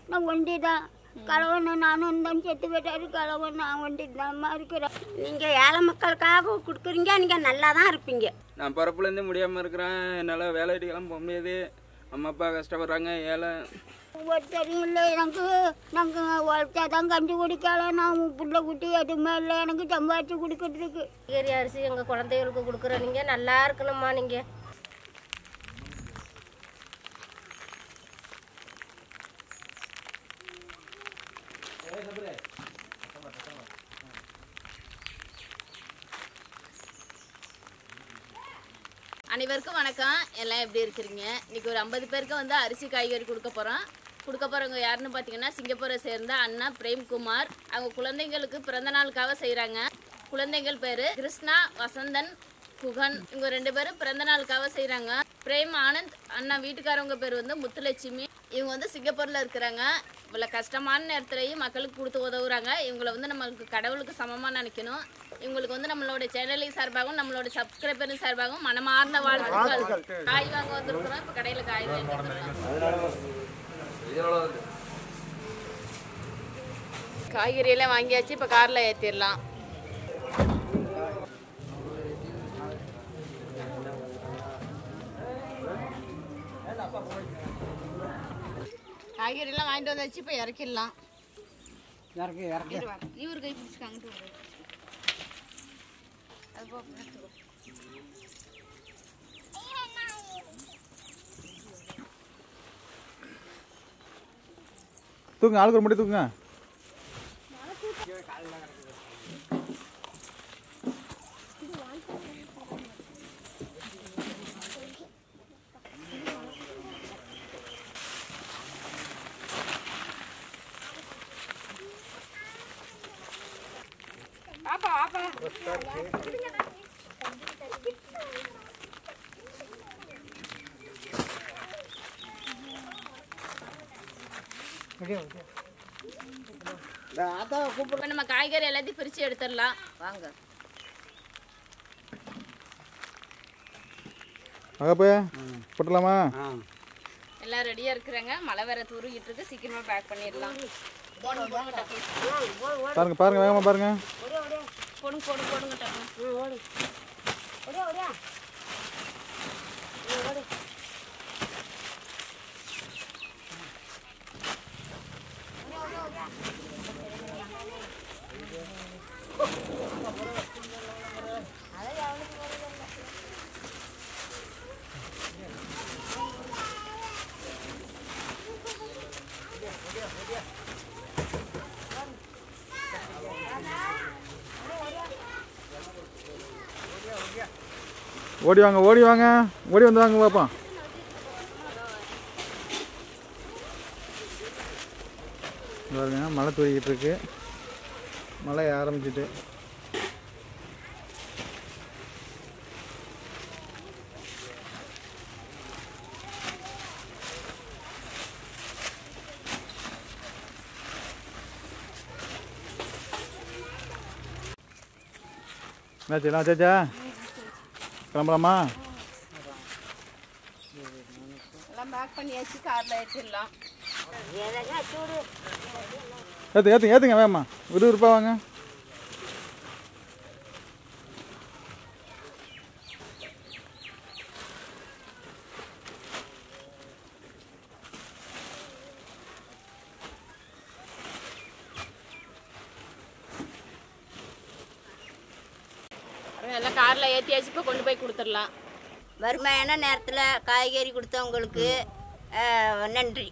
நான் ஒண்டி தான் கலவன் நானும் தான் செத்து போயிட்டாரு கலவன் நான் ஒண்டி தான்மா இருக்கிறேன் நீங்கள் ஏழை மக்களுக்காக கொடுக்குறீங்க நீங்கள் நல்லா தான் இருப்பீங்க நான் பிறப்புலேருந்தே முடியாமல் இருக்கிறேன் என்னால் வேலை வெட்டிக்கெல்லாம் போக முடியாது அம்மா அப்பா கஷ்டப்படுறாங்க ஏழை ஒருத்தரும் இல்லை எனக்கு நாங்கள் உழைச்சா தான் கஞ்சி குடிக்கலாம் நான் புள்ள குட்டி எதுவுமே இல்லை எனக்கு சம்பாதிச்சு கொடுக்கறதுக்கு காய்கறி அரிசி எங்கள் குழந்தைகளுக்கு கொடுக்குற நீங்கள் நல்லா இருக்கணும்மா நீங்கள் அனைவருக்கும் வணக்கம் எல்லாம் எப்படி இருக்கிறீங்க இன்னைக்கு ஒரு ஐம்பது பேருக்கு வந்து அரிசி காய்கறி கொடுக்க போகிறோம் கொடுக்க போகிறவங்க யாருன்னு பார்த்தீங்கன்னா சிங்கப்பூரை சேர்ந்த அண்ணா பிரேம்குமார் அவங்க குழந்தைங்களுக்கு பிறந்த நாளுக்காக செய்கிறாங்க குழந்தைகள் பேர் கிருஷ்ணா வசந்தன் குகன் இவங்க ரெண்டு பேரும் பிறந்த நாளுக்காக செய்கிறாங்க பிரேம் ஆனந்த் அண்ணா வீட்டுக்காரவங்க பேர் வந்து முத்துலட்சுமி இவங்க வந்து சிங்கப்பூரில் இருக்கிறாங்க இவ்வளோ கஷ்டமான நேரத்துலையும் மக்களுக்கு கொடுத்து உதவுறாங்க இவங்களை வந்து நம்மளுக்கு கடவுளுக்கு சமமாக நினைக்கணும் இவங்களுக்கு வந்து நம்மளோட சேனலின் சார்பாகவும் நம்மளோட சப்ஸ்கிரைபரின் சார்பாகவும் மனமார்ந்த வாழ்த்துக்கள் காய் வாங்க வந்திருக்கிறோம் இப்போ கடையில் காய் வாங்கி காய்கறி எல்லாம் வாங்கியாச்சு இப்போ காரில் ஏற்றிடலாம் காய்கறி எல்லாம் வாங்கிட்டு வந்தாச்சு இப்போ இறக்கிடலாம் நீ ஒரு கை பிடிச்சிக்காங்கிட்டு ஒரு அது போ, எடுத்துக்கோ. தூக்குங்க ஆளுக்கு ஒரு முடி தூக்குங்க இப்போ நம்ம காய்கறி எல்லாத்தையும் பிரித்து எடுத்துடலாம் வாங்க அகப்பே போட்டலாமா எல்லாம் ரெடியாக இருக்கிறாங்க மழை வேற தூரிக்கிட்டு இருக்கு சீக்கிரமாக பேக் பண்ணிடலாம் பாருங்க பாருங்க வேகமா பாருங்க போடுங்க போடுங்க போடுங்க டக்குனு. ஓடி வாங்க ஓடி வாங்க ஓடி வந்து வாங்க பாப்பா பாருங்க மழை தூரிக்கிட்டு இருக்கு மழை ஆரம்பிச்சிட்டு என்னாச்சு எல்லாம் வச்சாச்சா கிளம்பலாமா எல்லாம் பேக் பண்ணியாச்சு காரில் ஏற்றிடலாம் ஏற்று ஏற்றுங்க ஏற்றுங்க வேமா விறுவிறுப்பா வாங்க எல்லாம் காரில் ஏற்றியாச்சு இப்போ கொண்டு போய் கொடுத்துடலாம் வறுமையான நேரத்தில் காய்கறி கொடுத்தவங்களுக்கு அஹ், நன்றி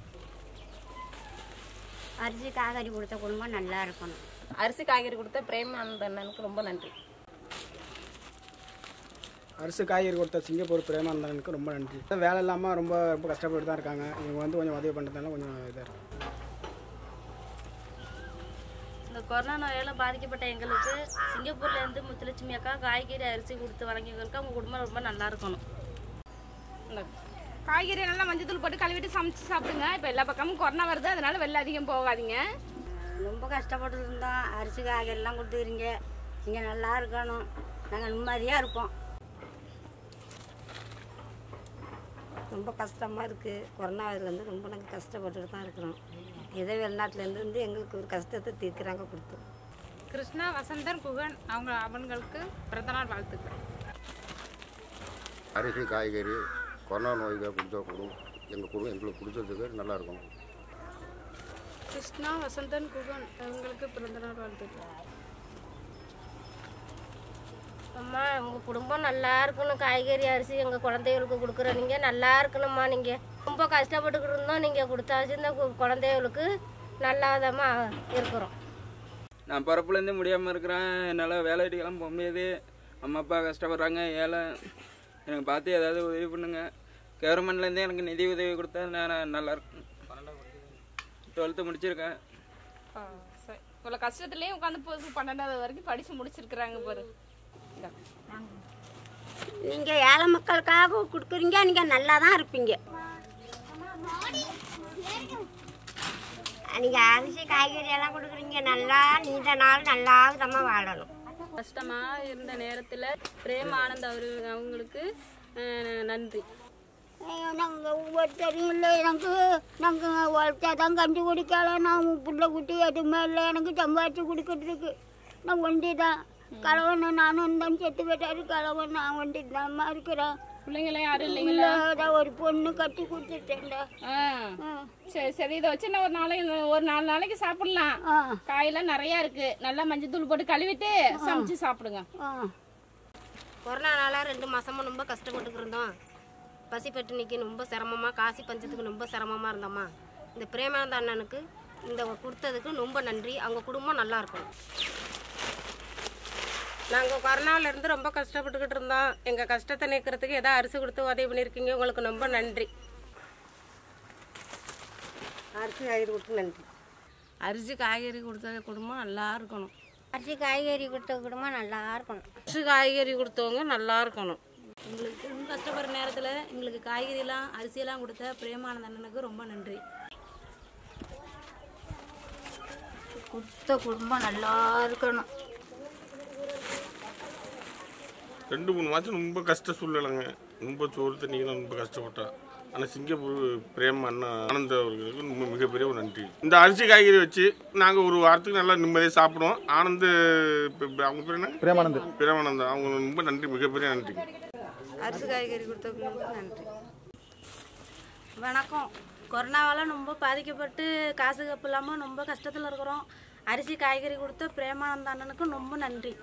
அரிசி காய்கறி கொடுத்த குடும்பம் நல்லா இருக்கணும் அரிசி காய்கறி கொடுத்த பிரேமானந்த அண்ணனுக்கு ரொம்ப நன்றி அரிசி காய்கறி கொடுத்த சிங்கப்பூர் பிரேமானந்தனுக்கு ரொம்ப நன்றி வேலை இல்லாமல் ரொம்ப ரொம்ப கஷ்டப்பட்டு தான் இருக்காங்க இவங்க வந்து கொஞ்சம் உதவி பண்ணுறதுனால கொஞ்சம் இதாக இருக்கும் இந்த கொரோனா நோயால் பாதிக்கப்பட்ட எங்களுக்கு சிங்கப்பூர்ல இருந்து முத்துலட்சுமி அக்கா காய்கறி அரிசி கொடுத்து வழங்கியவங்களுக்கு அவங்க குடும்பம் ரொம்ப நல்லா இருக்கணும் காய்கறி நல்லா மஞ்சத்தூள் போட்டு கழுவிட்டு சமைச்சு சாப்பிடுங்க இப்போ எல்லா பக்கமும் கொரோனா வருது அதனால வெளில அதிகம் போகாதீங்க ரொம்ப கஷ்டப்பட்டு இருந்தோம் அரிசி காய்கறிலாம் கொடுத்துக்கிறீங்க நீங்கள் நல்லா இருக்கணும் நாங்கள் நிம்மதியாக இருப்போம் ரொம்ப கஷ்டமாக இருக்குது கொரோனாவிலேருந்து ரொம்ப நாங்கள் கஷ்டப்பட்டுட்டு தான் இருக்கிறோம் ஏதோ வெளிநாட்டிலேருந்து வந்து எங்களுக்கு ஒரு கஷ்டத்தை தீர்க்குறாங்க கொடுத்து கிருஷ்ணா வசந்தன் குகன் அவங்க அவங்களுக்கு பிறந்தநாள் வாழ்த்துக்கள் அரிசி காய்கறி கொரோனா நோய்க்கு கொடுத்த குடும்பம் எங்கள் குடும்பம் எங்களுக்கு கொடுத்ததுக்கு நல்லா இருக்கும் கிருஷ்ணா வசந்தன் குகன் அவங்களுக்கு பிறந்தநாள் வாழ்த்துக்கள் அம்மா உங்கள் குடும்பம் நல்லா இருக்கணும் காய்கறி அரிசி எங்கள் குழந்தைகளுக்கு கொடுக்குற நீங்கள் நல்லா இருக்கணும்மா நீங்கள் ரொம்ப கஷ்டப்பட்டுக்கிட்டு இருந்தோம் நீங்கள் கொடுத்தாச்சு இந்த கு- குழந்தைகளுக்கு நல்லாதமா இருக்கிறோம் நான் பிறப்புலேருந்து முடியாமல் இருக்கிறேன் என்னால் வேலை வெட்டிக்கெல்லாம் போக முடியாது அம்மா அப்பா கஷ்டப்படுறாங்க ஏழை எனக்கு பார்த்து ஏதாவது உதவி பண்ணுங்க கவர்மெண்ட்லேருந்து எனக்கு நிதி உதவி கொடுத்தா நான் நல்லா இருக்கும் டுவெல்த்து முடிச்சிருக்கேன் சரி இவ்வளோ கஷ்டத்துலேயும் உட்காந்து பன்னெண்டாவது வரைக்கும் படித்து முடிச்சிருக்கிறாங்க பாரு இந்தா. நீங்கள் ஏழை மக்களுக்காக கொடுக்குறீங்க நீங்கள் நல்லா தான் இருப்பீங்க நீங்கள் அரிசி காய்கறி எல்லாம் கொடுக்குறீங்க நல்லா நீண்ட நாள் நல்லா விதமாக வாழணும் கஷ்டமாக இருந்த நேரத்தில் பிரேம் ஆனந்த் அவரு அவங்களுக்கு அஹ், நன்றி நாங்கள் ஒவ்வொருத்தரும் இல்லை எனக்கு நாங்கள் உழைச்சா தான் கஞ்சி குடிக்கல நான் புள்ள குட்டி எதுவுமே இல்லை எனக்கு சம்பாதிச்சு கொடுக்கறதுக்கு நான் ஒண்டி தான் கலவன் நானும் தான் செத்து போயிட்டாரு கலவன் நான் ஒண்டி தான்மா இருக்கிறேன் பிள்ளைங்களாம் யாரும் இல்லைங்களா இல்லாத ஒரு பொண்ணு கட்டி கொடுத்துட்டேன்டா ஆ சரி சரி இதை வச்சு நான் ஒரு நாளைக்கு ஒரு நாலு நாளைக்கு சாப்பிடலாம் ஆ காயெல்லாம் நிறையா இருக்கு நல்லா மஞ்சள் தூள் போட்டு கழுவிட்டு சமைச்சு சாப்பிடுங்க ஆ கொரோனானால ரெண்டு மாசமா ரொம்ப கஷ்டப்பட்டுக்கிட்டு இருந்தோம் பசி பட்டினிக்கு ரொம்ப சிரமமாக காசி பஞ்சத்துக்கு ரொம்ப சிரமமாக இருந்தோம்மா இந்த பிரேமானந்த அண்ணனுக்கு இந்த கொடுத்ததுக்கு ரொம்ப நன்றி அவங்க குடும்பம் நல்லா இருக்கும் நாங்கள் கொரோனாவில் இருந்து ரொம்ப கஷ்டப்பட்டுக்கிட்டு இருந்தோம் எங்கள் கஷ்டத்தை நீக்கிறதுக்கு ஏதோ அரிசி கொடுத்து உதவி பண்ணியிருக்கீங்க உங்களுக்கு ரொம்ப நன்றி அரிசி காய்கறி கொடுத்து நன்றி அரிசி காய்கறி கொடுத்த குடும்பம் நல்லா இருக்கணும் அரிசி காய்கறி கொடுத்த குடும்பம் நல்லா இருக்கணும் அரிசி காய்கறி கொடுத்தவங்க நல்லா இருக்கணும் எங்களுக்கு ரொம்ப கஷ்டப்படுற நேரத்தில் எங்களுக்கு காய்கறியெல்லாம் அரிசியெல்லாம் கொடுத்த பிரேமானந்த அண்ணனுக்கு ரொம்ப நன்றி கொடுத்த குடும்பம் நல்லா இருக்கணும் ரெண்டு மூணு மாதம் ரொம்ப கஷ்ட சூழ்நிலைங்க ரொம்ப சோறு தண்ணிக்கெல்லாம் ரொம்ப கஷ்டப்பட்டோம் ஆனால் சிங்கப்பூர் பிரேம் அண்ணா ஆனந்த் அவர்களுக்கு ரொம்ப மிகப்பெரிய ஒரு நன்றி இந்த அரிசி காய்கறி வச்சு நாங்கள் ஒரு வாரத்துக்கு நல்லா நிம்மதியாக சாப்பிடுவோம் ஆனந்த் இப்ப- இப்ப அவங்க பேர் என்ன பிரேமானந்த் பிரேமானந்தம் அவங்க ரொம்ப நன்றி மிகப்பெரிய நன்றி அரிசி காய்கறி கொடுத்தவங்களுக்கு நன்றி வணக்கம் கொரோனாவால் ரொம்ப பாதிக்கப்பட்டு காசு கப்பு இல்லாமல் ரொம்ப கஷ்டத்தில் இருக்கிறோம் அரிசி காய்கறி கொடுத்த பிரேமானந்த அண்ணனுக்கு ரொம்ப நன்றி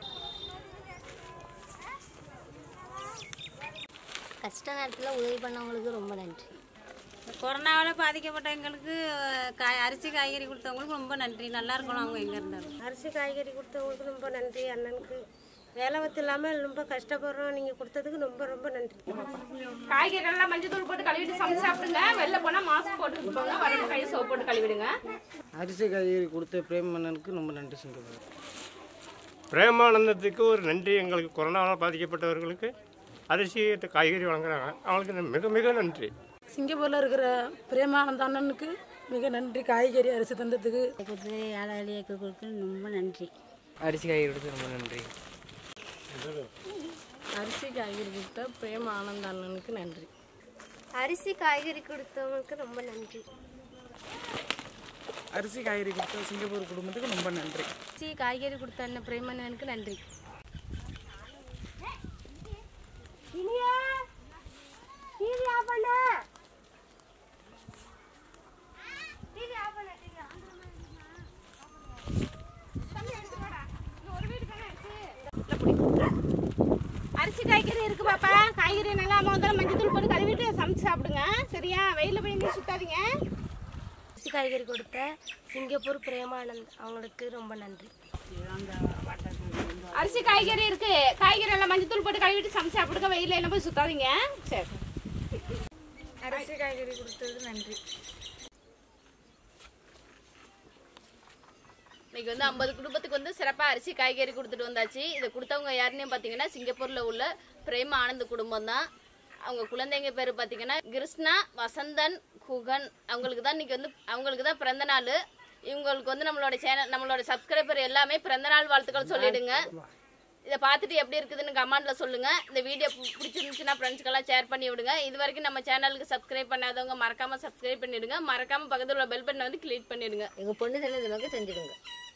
கஷ்ட நேரத்தில் உதவி பண்ணவங்களுக்கு ரொம்ப நன்றி கொரோனாவால் பாதிக்கப்பட்ட எங்களுக்கு காய் அரிசி காய்கறி கொடுத்தவங்களுக்கு ரொம்ப நன்றி நல்லா இருக்கணும் அவங்க எங்கே இருந்தாலும் அரிசி காய்கறி கொடுத்தவங்களுக்கு ரொம்ப நன்றி அண்ணனுக்கு வேலை வத்து இல்லாமல் ரொம்ப கஷ்டப்படுறோம் நீங்கள் கொடுத்ததுக்கு ரொம்ப ரொம்ப நன்றி காய்கறி எல்லாம் மஞ்சள் தூள் போட்டு கழுவிட்டு சமைச்சு சாப்பிடுங்க வெளில போனால் மாஸ்க் போட்டு போங்க வர கை சோப் போட்டு கழுவிடுங்க அரிசி காய்கறி கொடுத்த பிரேம் அண்ணனுக்கு ரொம்ப நன்றி சிங்கப்பூர் பிரேமானந்தத்துக்கு ஒரு நன்றி எங்களுக்கு கொரோனாவால் பாதிக்கப்பட்டவர்களுக்கு அரிசி காய்கறி வழங்குறாங்க அவங்களுக்கு மிக மிக நன்றி சிங்கப்பூரில் இருக்கிற பிரேமானந்த அண்ணனுக்கு மிக நன்றி காய்கறி அரிசி தந்ததுக்கு கொடுத்து ஏழை எளியக்கு கொடுத்து ரொம்ப நன்றி அரிசி காய்கறி கொடுத்து ரொம்ப நன்றி அரிசி காய்கறி கொடுத்த பிரேம ஆனந்த அண்ணனுக்கு நன்றி அரிசி காய்கறி கொடுத்தவங்களுக்கு ரொம்ப நன்றி அரிசி காய்கறி கொடுத்த சிங்கப்பூர் குடும்பத்துக்கு ரொம்ப நன்றி அரிசி காய்கறி கொடுத்த அண்ணன் பிரேமண்ணனுக்கு நன்றி அரிசி காய்கறி இருக்கு பாப்பா காய்கறி நல்லா முதல்ல மஞ்சள் தூள் போட்டு கழுவிட்டு சமைச்சு சாப்பிடுங்க சரியா வெயில போய் எங்கேயும் சுத்தாதீங்க அரிசி காய்கறி கொடுத்த சிங்கப்பூர் பிரேமானந்த் அவங்களுக்கு ரொம்ப நன்றி அரிசி காய்கறி இருக்கு காய்கறி எல்லாம் மஞ்சள் தூள் போட்டு கழுவிட்டு சமைச்சு சாப்பிடுங்க வெயில என்ன போய் சுத்தாதீங்க சரி அரிசி காய்கறி கொடுத்ததுக்கு நன்றி இன்னைக்கு வந்து ஐம்பது குடும்பத்துக்கு வந்து சிறப்பாக அரிசி காய்கறி கொடுத்துட்டு வந்தாச்சு இதை கொடுத்தவங்க யாருன்னு பார்த்தீங்கன்னா சிங்கப்பூரில் உள்ள பிரேம ஆனந்த் குடும்பம் தான் அவங்க குழந்தைங்க பேர் பார்த்தீங்கன்னா கிருஷ்ணா வசந்தன் குகன் அவங்களுக்கு தான் இன்னைக்கு வந்து அவங்களுக்கு தான் பிறந்த நாள் இவங்களுக்கு வந்து நம்மளோட சேனல் நம்மளோட சப்ஸ்கிரைபர் எல்லாமே பிறந்த நாள் வாழ்த்துக்கள் சொல்லிடுங்க இதை பார்த்துட்டு எப்படி இருக்குதுன்னு கமெண்ட்ல சொல்லுங்க இந்த வீடியோ பிடிச்சிருந்துச்சுன்னா ஃப்ரெண்ட்ஸ்க்கெல்லாம் ஷேர் பண்ணி விடுங்க இது வரைக்கும் நம்ம சேனலுக்கு சப்ஸ்கிரைப் பண்ணாதவங்க மறக்காம சப்ஸ்கிரைப் பண்ணிடுங்க மறக்காம பக்கத்துல உள்ள பெல் பட்டனை வந்து கிளிக் பண்ணிடுங்க எங்கள் பொண்ணு சொன்னது நமக்கு செஞ்சுடுங்க